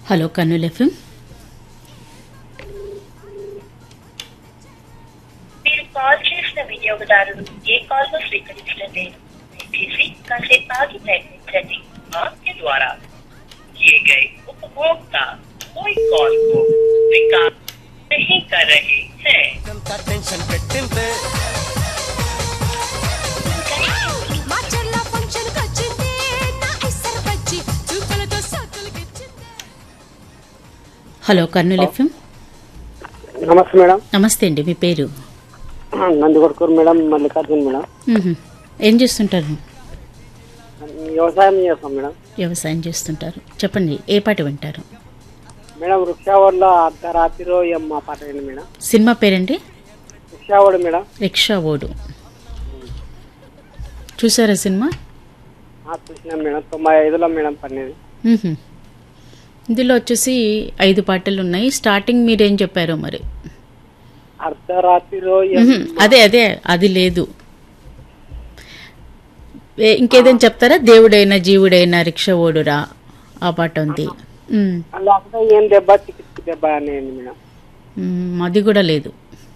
Hello Kurnool FM మీరు call చేసిన వినియోగదారులు ఏ కాల్ ను స్వీకరించడం లేదు దయచేసి కాసేపు ఆగి ప్రయత్నించండి आपके द्वारा किए गए उपभोक्ता कोई कॉल को स्वीकार नहीं कर रहे हैं ఎంత టెన్షన్ పెట్టిందే మా చెల్ల ఫంక్షన్ వచ్చింది నా ఇసర బజ్జి చూపులతో సత్తులకిచ్చింది హలో కర్నూలు ఎఫ్ఎం నమస్తే మేడం నమస్తే అండి మీ పేరు నందికొడుకూరు మేడం మల్లికార్జున్ మేడం మ్మ్హ. ఏం చేస్తుంటారు వ్యవసాయం చేస్తాం మేడం వ్యవసాయం చేస్తుంటారు చెప్పండి ఏ పాట వింటారు మేడం వృక్షావాడలో అర్ధరాత్రిలో అమ్మ పాట ఏంటి మేడం సినిమా పేరండి వృక్షావాడు మేడం రిక్షా ఓడు చూసారా సినిమా ఆ, చూసినాం మేడం తొంభై ఐదులో మేడం పన్నెండు మ్మ్హ. ఇందులో వచ్చేసి ఐదు పాటలు ఉన్నాయి స్టార్టింగ్ మీరేం చెప్పారో మరి అర్ధరాత్రిలో మ్మ్హ. అదే అదే అది లేదు ఏ- ఇంకేదైనా చెప్తారా దేవుడైనా జీవుడైనా రిక్షా ఓడురా ఆ పాట ఉంది మ్మ్. లేకపోతే ఏం దెబ్బ చికిత్స దెబ్బ అనేది మేడం మ్మ్, అది కూడా లేదు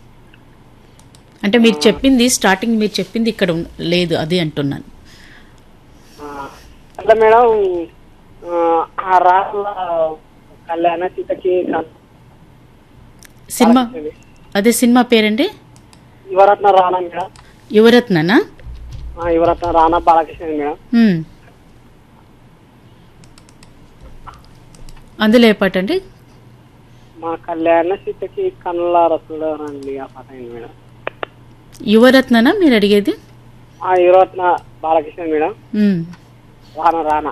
అంటే మీరు చెప్పింది స్టార్టింగ్ మీరు చెప్పింది ఇక్కడ ఉన్- లేదు అది అంటున్నాను ఆ, అట్లా మేడం ఆ, ఆ రాళ్ళ కళ్యాణ సీతకి సినిమా అదే సినిమా పేరండి యువరత్న రానా మేడం యువరత్ననా ఆ, యువరత్న రానా బాలకృష్ణ మేడం మ్మ్. అందులో ఏ పాట అండి మా కళ్యాణ సీతకి కన్నుల రసుడు రండి ఆ పాట అయింది మేడం యువరత్ననా మీరు అడిగేది ఆ యువరత్న బాలకృష్ణ మేడం మ్మ్. రానా రానా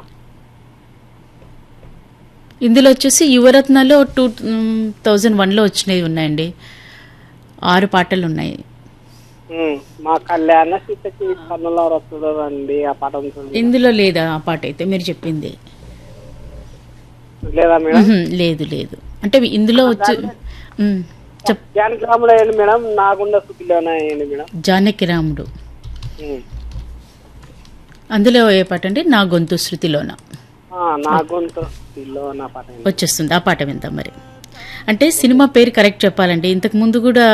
ఇందులో వచ్చేసి యువరత్నలో టూ థౌజండ్ వన్లో వచ్చినవి ఉన్నాయండి ఆరు పాటలు ఉన్నాయి ఉమ్, మా కళ్యాణ సీతకి కన్నుల రసుడు రండి ఆ పాట ఉంటుంది ఇందులో లేదా ఆ పాట అయితే మీరు చెప్పింది లేదా మేడం మ్మ్, లేదు లేదు అంటే ఇందులో వచ్చి మ్మ్. చెప్ జానకి రాముడు ఏంటి మేడం నాగుండ సుఖిలోనే ఏంటి మేడం జానకి రాముడు ఉమ్. అందులో ఏ పాట అండి నా గొంతు శృతిలోన ఆ, నాగుంట సుఖిలో నా పాట ఏంటి వచ్చేస్తుంది ఆ పాట విందాం మరి అంటే సినిమా పేరు కరెక్ట్ చెప్పాలండి ఇంతకు ముందు కూడా